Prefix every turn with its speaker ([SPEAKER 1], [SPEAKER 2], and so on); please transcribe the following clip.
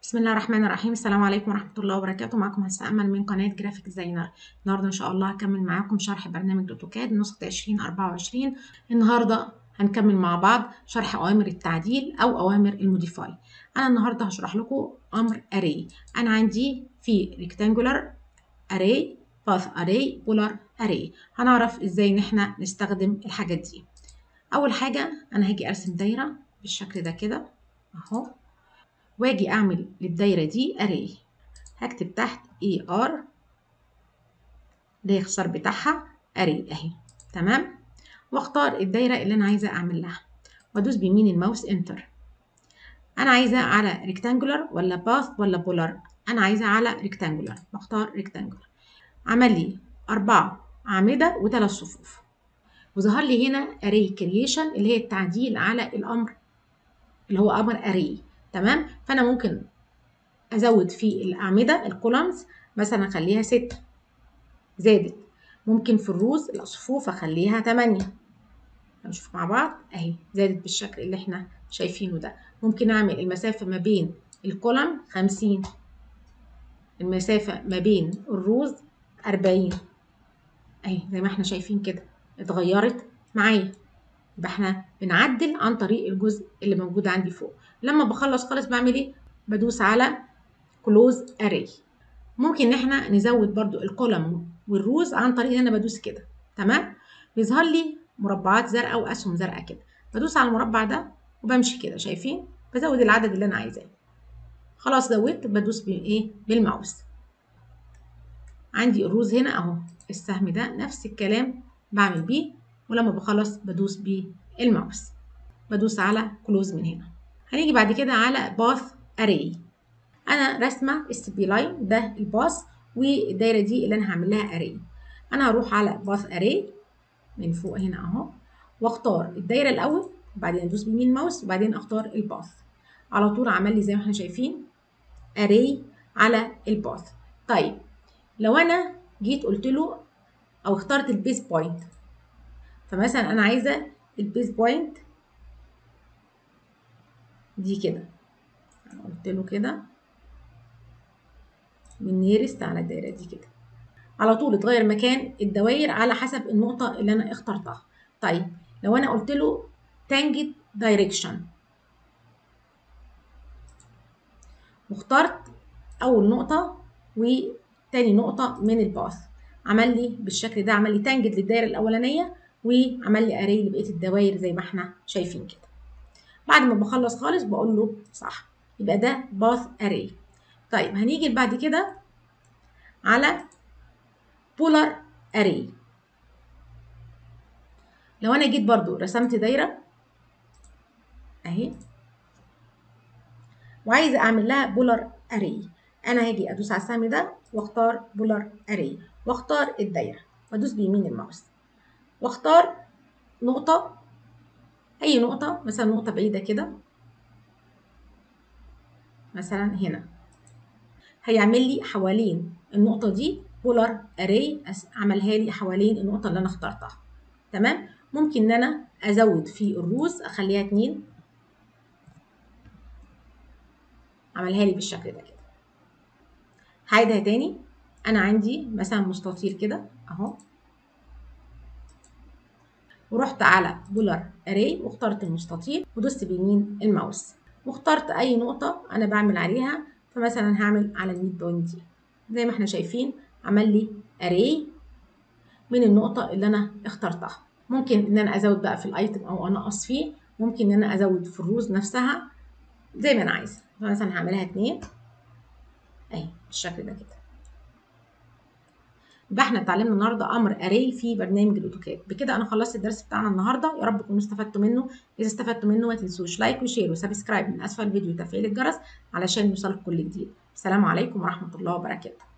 [SPEAKER 1] بسم الله الرحمن الرحيم السلام عليكم ورحمة الله وبركاته معكم هسه أمل من قناة جرافيك ديزاينر النهاردة إن شاء الله هكمل معاكم شرح برنامج أوتوكاد نسخة 2024 النهاردة هنكمل مع بعض شرح أوامر التعديل أو أوامر الموديفاي أنا النهاردة هشرح لكم أمر array أنا عندي في rectangular array path array polar array هنعرف إزاي إن إحنا نستخدم الحاجات دي أول حاجة أنا هاجي أرسم دايرة بالشكل ده كده أهو واجي اعمل للدايره دي array هكتب تحت er ده اختصار بتاعها array اهي تمام واختار الدايره اللي انا عايزه اعمل لها وادوس بيمين الماوس انتر انا عايزه على rectangular ولا باث ولا بولار انا عايزه على rectangular بختار rectangular عمل لي اربعه اعمده وثلاث صفوف وظهر لي هنا array creation اللي هي التعديل على الامر اللي هو امر array تمام فانا ممكن ازود في الاعمده الكولمز مثلا اخليها ستة زادت ممكن في الروز الصفوف اخليها تمانية هنشوف مع بعض اهي زادت بالشكل اللي احنا شايفينه ده ممكن اعمل المسافه ما بين الكولم خمسين المسافه ما بين الروز أربعين اهي زي ما احنا شايفين كده اتغيرت معايا يبقى احنا بنعدل عن طريق الجزء اللي موجود عندي فوق لما بخلص خالص بعمل ايه بدوس على كلوز اري ممكن ان احنا نزود برضو الكولم والروز عن طريق ان انا بدوس كده تمام بيظهر لي مربعات زرقاء واسهم زرقاء كده بدوس على المربع ده وبمشي كده شايفين بزود العدد اللي انا عايزاه خلاص زودت بدوس بايه بالماوس عندي الروز هنا اهو السهم ده نفس الكلام بعمل بيه ولما بخلص بدوس بالماوس بدوس على كلوز من هنا هنيجي بعد كده على باث اري انا راسمه السبي لاين ده الباص والدايره دي اللي انا هعمل لها اري انا هروح على باث اري من فوق هنا اهو واختار الدايره الاول وبعدين ادوس بيمين ماوس وبعدين اختار الباث على طول عمل لي زي ما احنا شايفين اري على الباث طيب لو انا جيت قلت له او اخترت البيس بوينت فمثلا انا عايزه البيس بوينت دي كده انا قلت له كده من نيرست على الدايره دي كده على طول اتغير مكان الدوائر على حسب النقطه اللي انا اخترتها طيب لو انا قلت له تانجت دايركشن واخترت اول نقطه وتاني نقطه من الباث عمل لي بالشكل ده عمل لي تانجت للدايره الاولانيه وعمل لي اري لبقيه الدوائر زي ما احنا شايفين كده بعد ما بخلص خالص بقول له صح يبقى ده باث اري طيب هنيجي بعد كده على بولار اري لو انا جيت برضو رسمت دايره اهي وعايزه اعمل لها بولار اري انا هاجي ادوس على السهم ده واختار بولار اري واختار الدايره وادوس بيمين الماوس واختار نقطه اي نقطه مثلا نقطه بعيده كده مثلا هنا هيعمل لي حوالين النقطه دي بولار اري عملها لي حوالين النقطه اللي انا اخترتها تمام ممكن ان انا ازود في الروز اخليها اتنين عملها لي بالشكل ده كده هعيدها تاني انا عندي مثلا مستطيل كده اهو ورحت على بولار اري واخترت المستطيل ودوست بيمين الماوس واخترت اي نقطه انا بعمل عليها فمثلا هعمل على الميد بوينت دي زي ما احنا شايفين عمل لي اري من النقطه اللي انا اخترتها ممكن ان انا ازود بقى في الايتم او انقص فيه ممكن ان انا ازود في الروز نفسها زي ما انا عايزه فمثلا هعملها اتنين اهي بالشكل ده كده يبقى احنا اتعلمنا النهارده امر اري في برنامج الاوتوكاد بكده انا خلصت الدرس بتاعنا النهارده يا رب تكونوا استفدتوا منه اذا استفدتوا منه ما تنسوش لايك وشير وسبسكرايب من اسفل الفيديو وتفعيل الجرس علشان يوصلكم كل جديد السلام عليكم ورحمه الله وبركاته